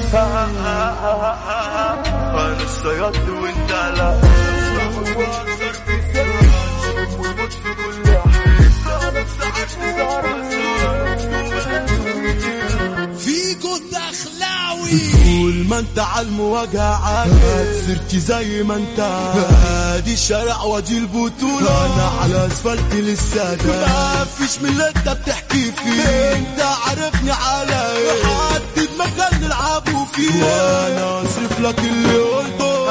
انا الصياد وانت لا فيكو الدخلاوي طول ما انت على المواجهة عادي صرت زي ما انت ادي الشارع وادي البطولة انا على اسفلت لسه ما فيش من اللي انت بتحكي فيه انت عارفني على ايه حدد مكان نلعبوا فيه وانا اصرف لك اللي قلته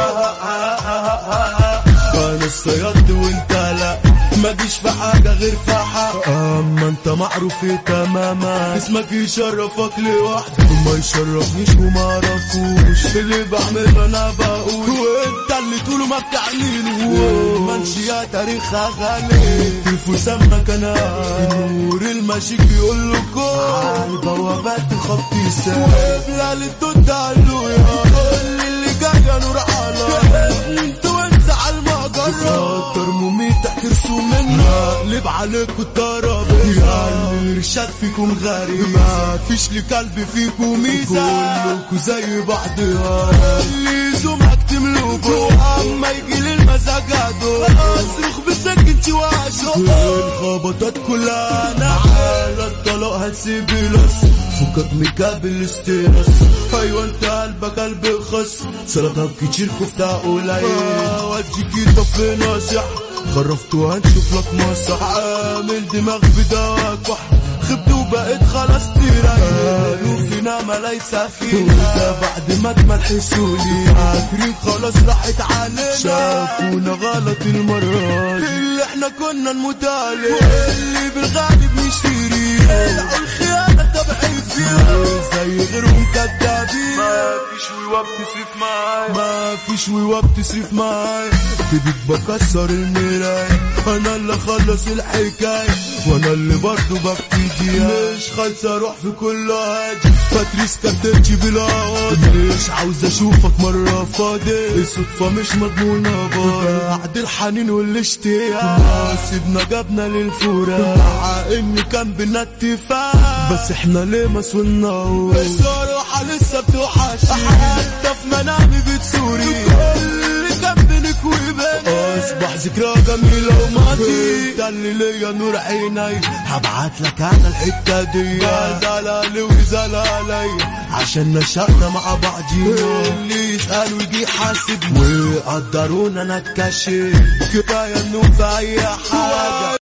انا الصياد وانت لا ما جيش في حاجة غير في حق اما انت معروف إيه تماما اسمك يشرفك لوحدك وما يشرفنيش وما اعرفوش اللي بعمله انا بقول وانت اللي طوله ما بتعنينه منشي يا تاريخ غالي تلفو سمك انا نور المشيك يقول له كل البوابات خطي سام وقبل الدود قالوا يا كل اللي جاي نور على انت وانت على المجرة ترموميت تحت رسوم منها اقلب عليكوا الترابيزة الارشاد فيكم غريب ما فيش لكلب فيكم ميزة كلكوا زي بعضها اللي يزومك تملكوا اما يجي للمزاج ادو اصرخ بالسكت واشو الخبطات كلها نحالة الطلاق هتسيب لص فكك من كابل استرس ايوه انت قلبك قلب خص سلطات كتير كفتة قليل واديك طفل ناصح خرفت وهنشوف لك مسح عامل دماغ بدواك وح خبت وبقيت خلاص تريح فينا ما ليس فينا بعد ما تملحسولي عاكرين خلاص راحت علينا شافونا غلط المرة دي اللي احنا كنا نموت عليه واللي بالغالب نشتري الخيانة تبعي فيها زي غيرهم كدابين ما فيش ويوب تصرف معاي ما فيش ويوب تصرف معاي بديك بكسر المراية انا اللي خلص الحكاية وانا اللي برضه ببتدي مش خالصة اروح في كل هادي باتريس كاترتي بالعوض مش عاوز اشوفك مرة فاضي الصدفة مش مضمونة بعد الحنين والاشتياق نصيبنا جابنا للفراق مع ان كان بينا اتفاق بس احنا ليه ما صناش الصراحة لسه بتوحش حتى في منامي بتسوري كل كان بينك وبيني اصبح ذكرى جميلة وماضي ده اللي ليا نور عيني هبعت لك انا الحتة دي زلالي وزلالي عشان نشأنا مع بعضينا اللي يسأل ويجي يحاسب وقدرونا نتكشف كفاية انه في اي حاجة